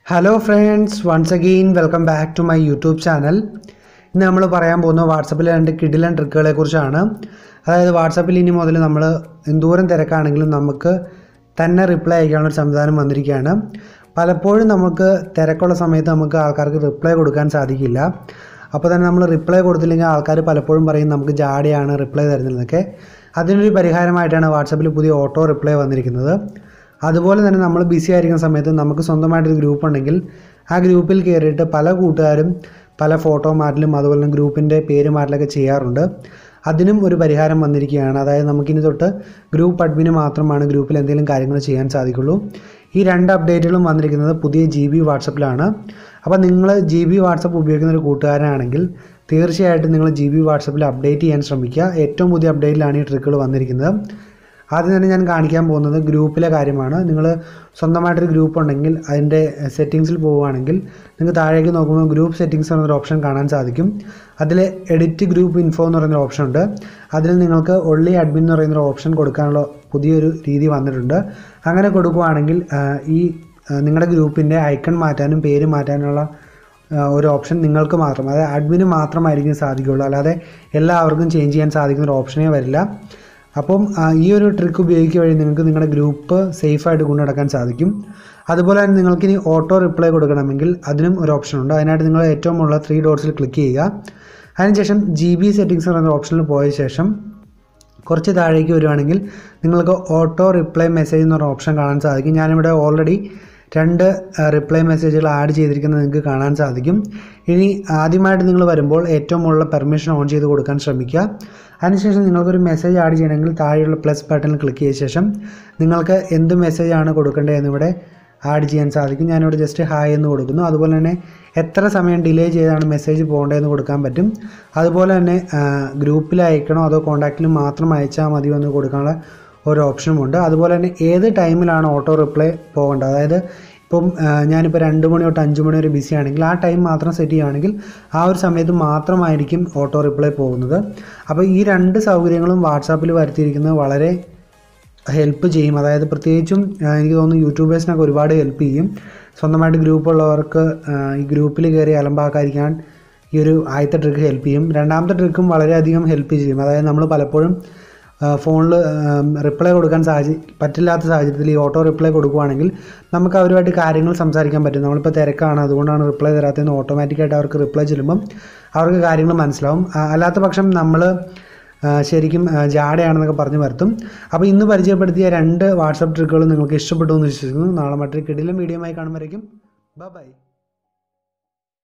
hello friends once again welcome back to my YouTube channel ഇന്ന് നമ്മൾ പറയാൻ പോകുന്നത് വാട്സപ്പിലെ രണ്ട് കിഡിലൻ ട്രിക്കുകളെ കുറിച്ചാണ് അതായത് വാട്സപ്പിൽ ഇനി മുതൽ നമ്മൾ എന്തോരം തിരക്കാണെങ്കിലും നമുക്ക് തന്നെ റിപ്ലൈ അയക്കാനുള്ള ഒരു സംവിധാനം വന്നിരിക്കുകയാണ് പലപ്പോഴും നമുക്ക് തിരക്കുള്ള സമയത്ത് നമുക്ക് ആൾക്കാർക്ക് റിപ്ലൈ കൊടുക്കാൻ സാധിക്കില്ല അപ്പോൾ തന്നെ നമ്മൾ റിപ്ലൈ കൊടുത്തില്ലെങ്കിൽ ആൾക്കാർ പലപ്പോഴും പറയും നമുക്ക് ജാടയാണ് റിപ്ലൈ തരുന്നതെന്നൊക്കെ അതിനൊരു പരിഹാരമായിട്ടാണ് വാട്സപ്പിൽ പുതിയ ഓട്ടോ റിപ്ലൈ വന്നിരിക്കുന്നത് അതുപോലെ തന്നെ നമ്മൾ ബിസി ആയിരിക്കുന്ന സമയത്ത് നമുക്ക് സ്വന്തമായിട്ടൊരു ഗ്രൂപ്പ് ഉണ്ടെങ്കിൽ ആ ഗ്രൂപ്പിൽ കയറിയിട്ട് പല കൂട്ടുകാരും പല ഫോട്ടോ മാറ്റലും അതുപോലെ തന്നെ ഗ്രൂപ്പിൻ്റെ പേര് മാറ്റലൊക്കെ ചെയ്യാറുണ്ട് അതിനും ഒരു പരിഹാരം വന്നിരിക്കുകയാണ് അതായത് നമുക്കിനി തൊട്ട് ഗ്രൂപ്പ് അഡ്മിന് മാത്രമാണ് ഗ്രൂപ്പിൽ എന്തെങ്കിലും കാര്യങ്ങൾ ചെയ്യാൻ സാധിക്കുള്ളൂ ഈ രണ്ട് അപ്ഡേറ്റുകളും വന്നിരിക്കുന്നത് പുതിയ ജി ബി വാട്സപ്പിലാണ് അപ്പോൾ നിങ്ങൾ ജി ബി വാട്സപ്പ് ഉപയോഗിക്കുന്ന ഒരു കൂട്ടുകാരനാണെങ്കിൽ തീർച്ചയായിട്ടും നിങ്ങൾ ജി ബി വാട്സപ്പിൽ അപ്ഡേറ്റ് ചെയ്യാൻ ശ്രമിക്കുക ഏറ്റവും പുതിയ അപ്ഡേറ്റിലാണ് ഈ ട്രിക്കുകൾ വന്നിരിക്കുന്നത് ആദ്യം തന്നെ ഞാൻ കാണിക്കാൻ പോകുന്നത് ഗ്രൂപ്പിലെ കാര്യമാണ് നിങ്ങൾ സ്വന്തമായിട്ടൊരു ഗ്രൂപ്പ് ഉണ്ടെങ്കിൽ അതിൻ്റെ സെറ്റിങ്സിൽ പോവുകയാണെങ്കിൽ നിങ്ങൾക്ക് താഴേക്ക് നോക്കുമ്പോൾ ഗ്രൂപ്പ് സെറ്റിങ്സ് എന്നൊരു ഓപ്ഷൻ കാണാൻ സാധിക്കും അതിൽ എഡിറ്റ് ഗ്രൂപ്പ് ഇൻഫോ എന്ന് പറയുന്ന ഓപ്ഷൻ ഉണ്ട് അതിൽ നിങ്ങൾക്ക് ഒള്ളി അഡ്മിൻ എന്ന് പറയുന്ന ഓപ്ഷൻ കൊടുക്കാനുള്ള പുതിയൊരു രീതി വന്നിട്ടുണ്ട് അങ്ങനെ കൊടുക്കുകയാണെങ്കിൽ ആ, ഈ ആ, നിങ്ങളുടെ ഗ്രൂപ്പിൻ്റെ ഐക്കൺ മാറ്റാനും പേര് മാറ്റാനുള്ള ആ, ഒരു ഓപ്ഷൻ നിങ്ങൾക്ക് മാത്രം അതായത് അഡ്മിന് മാത്രമായിരിക്കും സാധിക്കുകയുള്ളൂ അല്ലാതെ എല്ലാവർക്കും ചേഞ്ച് ചെയ്യാൻ സാധിക്കുന്ന ഒരു ഓപ്ഷനേ വരില്ല അപ്പം ആ, ഈ ഒരു ട്രിക്ക് ഉപയോഗിക്കുക വഴി നിങ്ങൾക്ക് നിങ്ങളുടെ ഗ്രൂപ്പ് സേഫായിട്ട് കൊണ്ടു നടക്കാൻ സാധിക്കും അതുപോലെ തന്നെ നിങ്ങൾക്ക് ഇനി ഓട്ടോ റിപ്ലൈ കൊടുക്കണമെങ്കിൽ അതിനും ഒരു ഓപ്ഷൻ ഉണ്ട് അതിനായിട്ട് നിങ്ങൾ ഏറ്റവും മുകളിൽ ത്രീ ഡോട്ട്സിൽ ക്ലിക്ക് ചെയ്യുക അതിനുശേഷം ജി ബി സെറ്റിങ്സ് എന്ന ഓപ്ഷനിൽ പോയ ശേഷം കുറച്ച് താഴേക്ക് വരുവാണെങ്കിൽ നിങ്ങൾക്ക് ഓട്ടോ റിപ്ലൈ മെസ്സേജ് എന്ന് പറഞ്ഞ ഓപ്ഷൻ കാണാൻ സാധിക്കും ഞാനിവിടെ ഓൾറെഡി രണ്ട് റിപ്ലൈ മെസ്സേജുകൾ ആഡ് ചെയ്തിരിക്കുന്നത് നിങ്ങൾക്ക് കാണാൻ സാധിക്കും ഇനി ആദ്യമായിട്ട് നിങ്ങൾ വരുമ്പോൾ ഏറ്റവും മുകളിൽ പെർമിഷൻ ഓൺ ചെയ്ത് കൊടുക്കാൻ ശ്രമിക്കുക അതിനുശേഷം നിങ്ങൾക്കൊരു മെസ്സേജ് ആഡ് ചെയ്യണമെങ്കിൽ താഴെയുള്ള പ്ലസ് ബട്ടണിൽ ക്ലിക്ക് ചെയ്ത ശേഷം നിങ്ങൾക്ക് എന്ത് മെസ്സേജാണ് കൊടുക്കേണ്ടത് എന്നിവിടെ ആഡ് ചെയ്യാൻ സാധിക്കും ഞാനിവിടെ ജസ്റ്റ് ഹായ് എന്ന് കൊടുക്കുന്നു അതുപോലെ തന്നെ എത്ര സമയം ഡിലേ ചെയ്താണ് മെസ്സേജ് പോകേണ്ടതെന്ന് കൊടുക്കാൻ പറ്റും അതുപോലെ തന്നെ ഗ്രൂപ്പിൽ അയക്കണോ അതോ കോൺടാക്റ്റിൽ മാത്രം അയച്ചാൽ മതിയോ എന്ന് കൊടുക്കാനുള്ള ഒരു ഓപ്ഷനുമുണ്ട് അതുപോലെ തന്നെ ഏത് ടൈമിലാണ് ഓട്ടോ റിപ്ലൈ പോകേണ്ടത് അതായത് ഇപ്പം ആ, ഞാനിപ്പോൾ രണ്ട് മണി തൊട്ട് അഞ്ച് മണി വരെ ബിസി ആണെങ്കിൽ ആ ടൈം മാത്രം സെറ്റ് ചെയ്യുകയാണെങ്കിൽ ആ ഒരു സമയത്ത് മാത്രമായിരിക്കും ഓട്ടോ റിപ്ലൈ പോകുന്നത് അപ്പോൾ ഈ രണ്ട് സൗകര്യങ്ങളും വാട്സാപ്പിൽ വരുത്തിയിരിക്കുന്നത് വളരെ ഹെൽപ്പ് ചെയ്യും അതായത് പ്രത്യേകിച്ചും ആ, എനിക്ക് തോന്നുന്നു യൂട്യൂബേഴ്സിനൊക്കെ ഒരുപാട് ഹെൽപ്പ് ചെയ്യും സ്വന്തമായിട്ട് ഗ്രൂപ്പുള്ളവർക്ക് ആ, ഈ ഗ്രൂപ്പിൽ കയറി അലമ്പാക്കാതിരിക്കാൻ ഈ ഒരു ആദ്യത്തെ ട്രിക്ക് ഹെൽപ്പ് ചെയ്യും രണ്ടാമത്തെ ട്രിക്കും വളരെയധികം ഹെൽപ്പ് ചെയ്യും അതായത് നമ്മൾ പലപ്പോഴും ഫോണിൽ റിപ്ലൈ കൊടുക്കാൻ സാഹചര്യം പറ്റില്ലാത്ത സാഹചര്യത്തിൽ ഈ ഓട്ടോ റിപ്ലൈ കൊടുക്കുവാണെങ്കിൽ നമുക്ക് അവരുമായിട്ട് കാര്യങ്ങൾ സംസാരിക്കാൻ പറ്റും നമ്മളിപ്പോൾ തിരക്കാണ് അതുകൊണ്ടാണ് റിപ്ലൈ തരാത്തതെന്ന് ഓട്ടോമാറ്റിക്കായിട്ട് അവർക്ക് റിപ്ലൈ ചെല്ലുമ്പം അവർക്ക് കാര്യങ്ങൾ മനസ്സിലാവും ആ, അല്ലാത്ത പക്ഷം നമ്മൾ ആ, ശരിക്കും ആ, ജാടയാണെന്നൊക്കെ പറഞ്ഞ് വരുത്തും അപ്പോൾ ഇന്ന് പരിചയപ്പെടുത്തിയ രണ്ട് വാട്സപ്പ് ട്രിക്കുകൾ നിങ്ങൾക്ക് ഇഷ്ടപ്പെട്ടു എന്ന് വിശ്വസിക്കുന്നു നാളെ മറ്റൊരു കിടിലം വീഡിയോ ആയി കാണുമ്പോഴേക്കും ബൈ